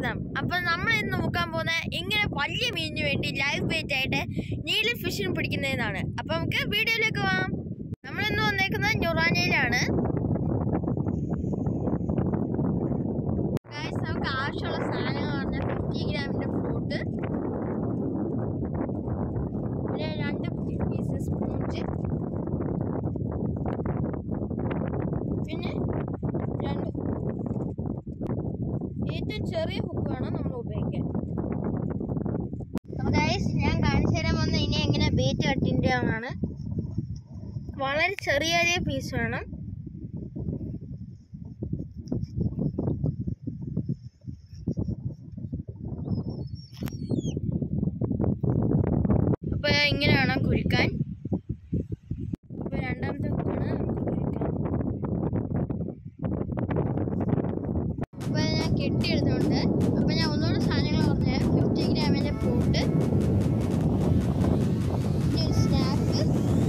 സ്വാഗതം അപ്പൊ നമ്മൾ ഇന്ന് നോക്കാൻ പോകുന്ന ഇങ്ങനെ വലിയ മീനിന് വേണ്ടി ലൈവ് ബേറ്റ് ആയിട്ട് നീല ഫിഷിന് പിടിക്കുന്നതാണ് അപ്പൊ നമുക്ക് വീഡിയോയിലേക്ക് പോവാം നമ്മൾ ഇന്ന് വന്നേക്കുന്നത് ഞൊറാനയിലാണ് Guys, നമുക്ക് ആവശ്യമുള്ള സാധനങ്ങൾ പറഞ്ഞാൽ ഫിഫ്റ്റി ഗ്രാമിന്റെ ഫ്രൂട്ട് പിന്നെ രണ്ട് പീസ് സ്പോഞ്ച് പിന്നെ രണ്ട് ഏറ്റവും ചെറിയ ഹുക്ക് വേണം നമ്മൾ ഉപയോഗിക്കാൻ അപ്പോൾ ഗൈസ് ഞാൻ കാണിച്ചു തരാൻ വന്ന ഇനി എങ്ങനെ ബേറ്റ് കട്ടിൻ്റെയാണ് വളരെ ചെറിയ ചെറിയ പീസ് വേണം അപ്പോൾ ഇങ്ങനെ വേണം കുരുക്കാൻ അപ്പോൾ രണ്ടാമത്തെ ഹുക്കാണ് നമുക്ക് കുരുക്കാൻ അപ്പൊ ഞാൻ കെട്ടിയെടുത്തോണ്ട് അപ്പൊ ഞാൻ ഒന്നുകൂടെ സാധനങ്ങൾ പറഞ്ഞ ഫിഫ്റ്റി ഗ്രാമിന്റെ ഫ്രൂട്ട് പിന്നെ ഒരു സ്നാക്ക്